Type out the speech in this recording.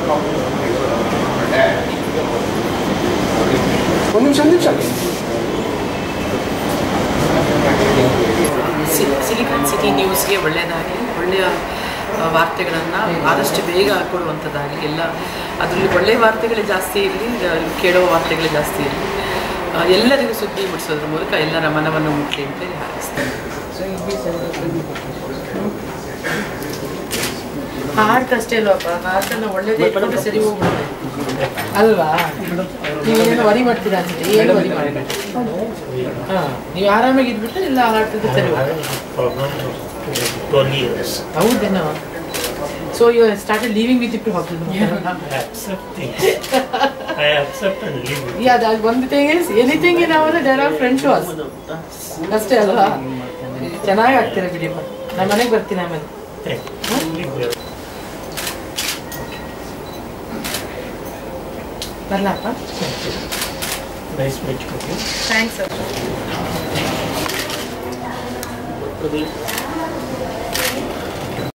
ಒಂದು ನಿಮಿಷ ಒಂದು ನಿಮಿಷ ಸಿ- ಸಿಲಿಕಾನ್ ಸಿಟಿ ನ್ಯೂಸ್ಗೆ ಒಳ್ಳೆಯದಾಗಿ ಒಳ್ಳೆಯ ಆ, ವಾರ್ತೆಗಳನ್ನು ಆದಷ್ಟು ಬೇಗ ಕೊಡುವಂಥದ್ದಾಗಲಿ ಎಲ್ಲ ಅದರಲ್ಲಿ ಒಳ್ಳೆಯ ವಾರ್ತೆಗಳೇ ಜಾಸ್ತಿ ಇರಲಿ ಕೇಳೋ ವಾರ್ತೆಗಳೇ ಜಾಸ್ತಿ ಇರಲಿ ಆ, ಎಲ್ಲರಿಗೂ ಸುದ್ದಿ ಮುಟ್ಟಿಸೋದ್ರ ಮೂಲಕ ಎಲ್ಲರ ಮನವನ್ನು ಮುಟ್ಲಿ ಅಂತೇಳಿ ಹಾರೈಸ್ತೇನೆ ಹಾರ್ಟ್ಗಷ್ಟೇ ಅಲ್ವಪ್ಪ ಹಾರ್ಟನ್ನು ಒಳ್ಳೇದೇ ಇಟ್ಕೊಂಡ್ರೆ ಸರಿ ಹೋಗ್ಬಿಡುತ್ತೆ ಅಲ್ವಾ ನೀವೇನೋ ವರಿ ಮಾಡ್ತೀರಾ ಅನ್ಸುತ್ತೆ ಏನು ವರಿ ಮಾಡಿ ಹಾಂ ನೀವು ಆರಾಮಾಗಿ ಇದ್ಬಿಟ್ರೆ ಎಲ್ಲ ಹಾರ್ಟಿಗೆ ಸರಿ ಹೋಗುತ್ತೆ problem for 12 years. ಹೌದೇನೋ so you started living with it hospital Accepting. I accept and live with yeah that one thing is anything in our there are friends was ಅಷ್ಟೇ ಅಲ್ವಾ ಚೆನ್ನಾಗಿ ಆಗ್ತೀರಾ ಬಿಡಿಪ್ಪ ನಮ್ಮ ಮನೆಗೆ ಬರ್ತೀನಿ ಆಮೇಲೆ Thank you. Live well. ಬರ್ಲಪ್ಪ Nice meeting you. Thanks Good.